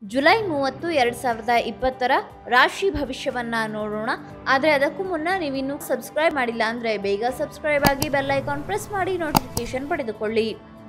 July ಮೂವತ್ತು ಎರಡು ಸಾವಿರದ ಇಪ್ಪತ್ತರ ರಾಶಿ ಭವಿಷ್ಯವನ್ನ ನೋಡೋಣ ಆದರೆ ಅದಕ್ಕೂ ಮುನ್ನ ನೀವಿನ್ನೂ ಸಬ್ಸ್ಕ್ರೈಬ್ ಮಾಡಿಲ್ಲ ಅಂದರೆ ಬೇಗ ಸಬ್ಸ್ಕ್ರೈಬ್ ಆಗಿ ಬೆಲ್ ಐಕಾನ್ ಪ್ರೆಸ್ ಮಾಡಿ ನೋಟಿಫಿಕೇಶನ್ ಪಡೆದುಕೊಳ್ಳಿ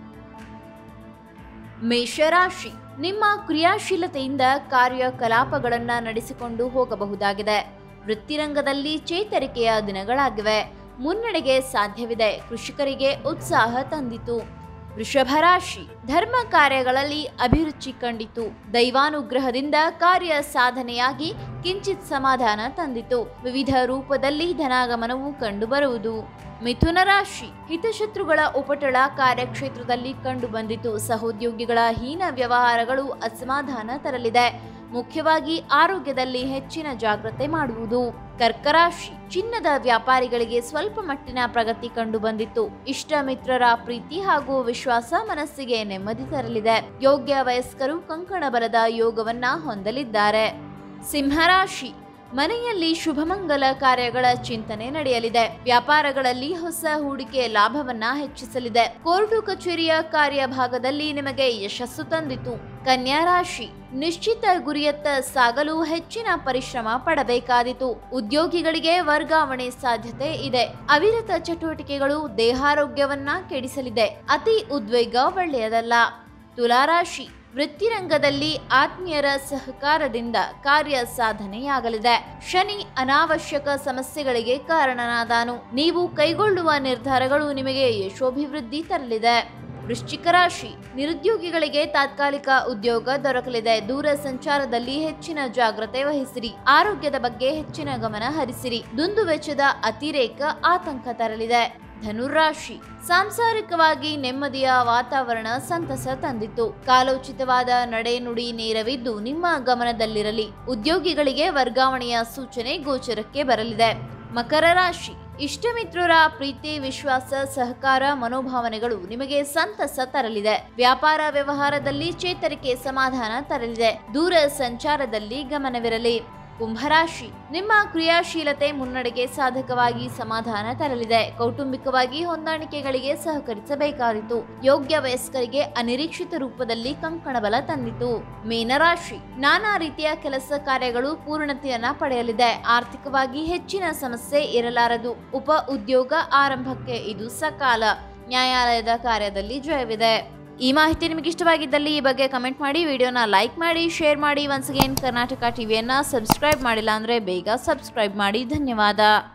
ಮೇಷರಾಶಿ ನಿಮ್ಮ ಕ್ರಿಯಾಶೀಲತೆಯಿಂದ ಕಾರ್ಯಕಲಾಪಗಳನ್ನು ನಡೆಸಿಕೊಂಡು ಹೋಗಬಹುದಾಗಿದೆ ವೃತ್ತಿರಂಗದಲ್ಲಿ ಚೇತರಿಕೆಯ ದಿನಗಳಾಗಿವೆ ಮುನ್ನಡೆಗೆ ಸಾಧ್ಯವಿದೆ ಕೃಷಿಕರಿಗೆ ಉತ್ಸಾಹ ತಂದಿತು ವೃಷಭರಾಶಿ ಧರ್ಮ ಕಾರ್ಯಗಳಲ್ಲಿ ಅಭಿರುಚಿ ಕಂಡಿತು ದೈವಾನುಗ್ರಹದಿಂದ ಕಾರ್ಯ ಸಾಧನೆಯಾಗಿ ಕಿಂಚಿತ್ ಸಮಾಧಾನ ತಂದಿತು ವಿವಿಧ ರೂಪದಲ್ಲಿ ಧನಾಗಮನವು ಕಂಡುಬರುವುದು ಮಿಥುನ ರಾಶಿ ಹಿತಶತ್ರುಗಳ ಉಪಟಳ ಕಾರ್ಯಕ್ಷೇತ್ರದಲ್ಲಿ ಕಂಡುಬಂದಿತು ಸಹೋದ್ಯೋಗಿಗಳ ಹೀನ ವ್ಯವಹಾರಗಳು ಅಸಮಾಧಾನ ತರಲಿದೆ ಮುಖ್ಯವಾಗಿ ಆರೋಗ್ಯದಲ್ಲಿ ಹೆಚ್ಚಿನ ಜಾಗ್ರತೆ ಮಾಡುವುದು ಕರ್ಕರಾಶಿ ಚಿನ್ನದ ವ್ಯಾಪಾರಿಗಳಿಗೆ ಸ್ವಲ್ಪ ಮಟ್ಟಿನ ಪ್ರಗತಿ ಕಂಡುಬಂದಿತ್ತು ಇಷ್ಟ ಮಿತ್ರರ ಪ್ರೀತಿ ಹಾಗೂ ವಿಶ್ವಾಸ ಮನಸ್ಸಿಗೆ ನೆಮ್ಮದಿ ತರಲಿದೆ ಯೋಗ್ಯ ವಯಸ್ಕರು ಕಂಕಣ ಬಲದ ಯೋಗವನ್ನ ಹೊಂದಲಿದ್ದಾರೆ ಸಿಂಹರಾಶಿ ಮನೆಯಲ್ಲಿ ಶುಭಮಂಗಲ ಕಾರ್ಯಗಳ ಚಿಂತನೆ ನಡೆಯಲಿದೆ ವ್ಯಾಪಾರಗಳಲ್ಲಿ ಹೊಸ ಹೂಡಿಕೆ ಲಾಭವನ್ನ ಹೆಚ್ಚಿಸಲಿದೆ ಕೋರ್ಟು ಕಚೇರಿಯ ಕಾರ್ಯಭಾಗದಲ್ಲಿ ನಿಮಗೆ ಯಶಸ್ಸು ತಂದಿತು ಕನ್ಯಾ ರಾಶಿ ನಿಶ್ಚಿತ ಗುರಿಯತ್ತ ಸಾಗಲು ಹೆಚ್ಚಿನ ಪರಿಶ್ರಮ ಪಡಬೇಕಾದಿತು ಉದ್ಯೋಗಿಗಳಿಗೆ ವರ್ಗಾವಣೆ ಸಾಧ್ಯತೆ ಇದೆ ಅವಿರತ ಚಟುವಟಿಕೆಗಳು ದೇಹಾರೋಗ್ಯವನ್ನ ಕೆಡಿಸಲಿದೆ ಅತಿ ಉದ್ವೇಗ ಒಳ್ಳೆಯದಲ್ಲ ತುಲಾರಾಶಿ ವೃತ್ತಿರಂಗದಲ್ಲಿ ಆತ್ಮೀಯರ ಸಹಕಾರದಿಂದ ಕಾರ್ಯ ಸಾಧನೆಯಾಗಲಿದೆ ಶನಿ ಅನಾವಶ್ಯಕ ಸಮಸ್ಯೆಗಳಿಗೆ ಕಾರಣನಾದಾನು ನೀವು ಕೈಗೊಳ್ಳುವ ನಿರ್ಧಾರಗಳು ನಿಮಗೆ ಯಶೋಭಿವೃದ್ಧಿ ತರಲಿದೆ ವೃಶ್ಚಿಕ ರಾಶಿ ನಿರುದ್ಯೋಗಿಗಳಿಗೆ ತಾತ್ಕಾಲಿಕ ಉದ್ಯೋಗ ದೊರಕಲಿದೆ ದೂರ ಸಂಚಾರದಲ್ಲಿ ಹೆಚ್ಚಿನ ಜಾಗ್ರತೆ ವಹಿಸಿರಿ ಆರೋಗ್ಯದ ಬಗ್ಗೆ ಹೆಚ್ಚಿನ ಗಮನ ಹರಿಸಿರಿ ದುಂದು ವೆಚ್ಚದ ಅತಿರೇಕ ಆತಂಕ ತರಲಿದೆ ಧನುರಾಶಿ ಸಾಂಸಾರಿಕವಾಗಿ ನೆಮ್ಮದಿಯ ವಾತಾವರಣ ಸಂತಸ ತಂದಿತ್ತು ಕಾಲೋಚಿತವಾದ ನಡೆ ನುಡಿ ನೇರವಿದ್ದು ನಿಮ್ಮ ಗಮನದಲ್ಲಿರಲಿ ಉದ್ಯೋಗಿಗಳಿಗೆ ವರ್ಗಾವಣೆಯ ಸೂಚನೆ ಗೋಚರಕ್ಕೆ ಬರಲಿದೆ ಮಕರ ರಾಶಿ ಇಷ್ಟಮಿತ್ರರ ಪ್ರೀತಿ ವಿಶ್ವಾಸ ಸಹಕಾರ ಮನೋಭಾವನೆಗಳು ನಿಮಗೆ ಸಂತಸ ತರಲಿದೆ ವ್ಯಾಪಾರ ವ್ಯವಹಾರದಲ್ಲಿ ಚೇತರಿಕೆ ಸಮಾಧಾನ ತರಲಿದೆ ದೂರ ಸಂಚಾರದಲ್ಲಿ ಗಮನವಿರಲಿ ಕುಂಭರಾಶಿ ನಿಮ್ಮ ಕ್ರಿಯಾಶೀಲತೆ ಮುನ್ನಡೆಗೆ ಸಾಧಕವಾಗಿ ಸಮಾಧಾನ ತರಲಿದೆ ಕೌಟುಂಬಿಕವಾಗಿ ಹೊಂದಾಣಿಕೆಗಳಿಗೆ ಸಹಕರಿಸಬೇಕಾದಿತು ಯೋಗ್ಯ ವಯಸ್ಕರಿಗೆ ಅನಿರೀಕ್ಷಿತ ರೂಪದಲ್ಲಿ ಕಂಕಣ ಬಲ ತಂದಿತು ಮೀನರಾಶಿ ನಾನಾ ರೀತಿಯ ಕೆಲಸ ಕಾರ್ಯಗಳು ಪೂರ್ಣತೆಯನ್ನ ಪಡೆಯಲಿದೆ ಆರ್ಥಿಕವಾಗಿ ಹೆಚ್ಚಿನ ಸಮಸ್ಯೆ ಇರಲಾರದು ಉಪ ಉದ್ಯೋಗ ಆರಂಭಕ್ಕೆ ಇದು ಸಕಾಲ ನ್ಯಾಯಾಲಯದ ಕಾರ್ಯದಲ್ಲಿ ಜಯವಿದೆ ಈ ಮಾಹಿತಿ ನಿಮಗೆ ಇಷ್ಟವಾಗಿದ್ದಲ್ಲಿ ಈ ಬಗ್ಗೆ ಕಮೆಂಟ್ ಮಾಡಿ ವಿಡಿಯೋನ ಲೈಕ್ ಮಾಡಿ ಶೇರ್ ಮಾಡಿ ಒನ್ಸ್ ಅಗೇನ್ ಕರ್ನಾಟಕ ಟಿವಿಯನ್ನು ಸಬ್ಸ್ಕ್ರೈಬ್ ಮಾಡಿಲ್ಲ ಅಂದರೆ ಬೇಗ ಸಬ್ಸ್ಕ್ರೈಬ್ ಮಾಡಿ ಧನ್ಯವಾದ